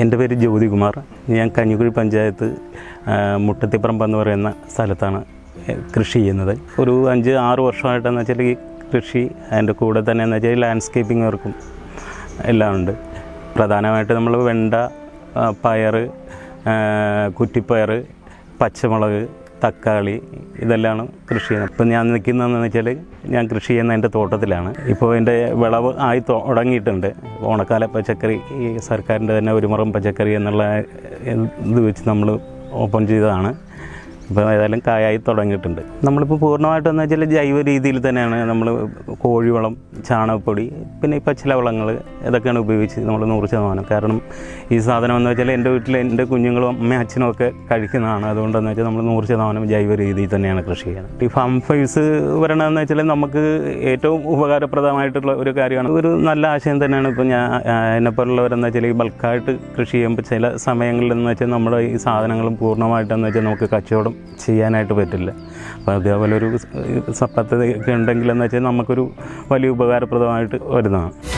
എൻ്റെ പേര് ജ്യോതികുമാർ ഞാൻ കഞ്ഞിക്കുഴി പഞ്ചായത്ത് ആ, മുട്ടത്തിപ്പറമ്പ് എന്ന് പറയുന്ന സ്ഥലത്താണ് എ, കൃഷി ചെയ്യുന്നത് ഒരു അഞ്ച് ആറ് വർഷമായിട്ടെന്ന് വെച്ചാൽ ഈ കൃഷി അതിൻ്റെ കൂടെ തന്നെ എന്ന് വെച്ചാൽ ലാൻഡ്സ്കേപ്പിംഗ് വർക്കും എല്ലാം ഉണ്ട് പ്രധാനമായിട്ട് നമ്മൾ വെണ്ട ആ, പയറ് ആ, കുറ്റിപ്പയർ പച്ചമുളക് തക്കാളി ഇതെല്ലാം കൃഷി ചെയ്യുന്നത് ഇപ്പം ഞാൻ നിൽക്കുന്നതെന്ന് വെച്ചാൽ ഞാൻ കൃഷി ചെയ്യുന്ന എൻ്റെ തോട്ടത്തിലാണ് ഇപ്പോൾ എൻ്റെ വിളവ് ആയി തുടങ്ങിയിട്ടുണ്ട് ഓണക്കാല പച്ചക്കറി ഈ സർക്കാരിൻ്റെ തന്നെ ഒരു മുറം പച്ചക്കറി എന്നുള്ള ഇത് വെച്ച് നമ്മൾ ഓപ്പൺ ചെയ്തതാണ് ഇപ്പോൾ ഏതായാലും കായായി തുടങ്ങിയിട്ടുണ്ട് നമ്മളിപ്പോൾ പൂർണ്ണമായിട്ടെന്ന് വെച്ചാൽ ജൈവ രീതിയിൽ തന്നെയാണ് നമ്മൾ കോഴിവളം ചാണകപ്പൊടി പിന്നെ ഈ പച്ചിലവളങ്ങൾ ഇതൊക്കെയാണ് ഉപയോഗിച്ച് നമ്മൾ നൂറ് ശതമാനം കാരണം ഈ സാധനം എന്ന് വെച്ചാൽ എൻ്റെ വീട്ടിൽ എൻ്റെ കുഞ്ഞുങ്ങളും അമ്മയും അച്ഛനും ഒക്കെ കഴിക്കുന്നതാണ് അതുകൊണ്ടെന്ന് വെച്ചാൽ നമ്മൾ നൂറ് ശതമാനം ജൈവ രീതിയിൽ തന്നെയാണ് കൃഷി ചെയ്യുന്നത് ഈ ഫാം ഫൈസ് വരണമെന്ന് വെച്ചാൽ നമുക്ക് ഏറ്റവും ഉപകാരപ്രദമായിട്ടുള്ള ഒരു കാര്യമാണ് ഒരു നല്ല ആശയം തന്നെയാണ് ഇപ്പോൾ ഞാൻ എന്നെപ്പോലുള്ളവരെന്ന് വെച്ചാൽ ഈ ബൾക്കായിട്ട് കൃഷി ചെയ്യുമ്പോൾ ചില സമയങ്ങളിൽ എന്ന് വെച്ചാൽ നമ്മുടെ ഈ സാധനങ്ങളും പൂർണ്ണമായിട്ടെന്ന് വെച്ചാൽ നമുക്ക് കച്ചവടം ചെയ്യാനായിട്ട് പറ്റില്ല അപ്പോൾ അതേപോലെ ഒരു സ- പദ്ധതി ഒക്കെ ഉണ്ടെങ്കിലെന്ന് വെച്ചാൽ നമുക്കൊരു വലിയ ഉപകാരപ്രദമായിട്ട് വരുന്നതാണ്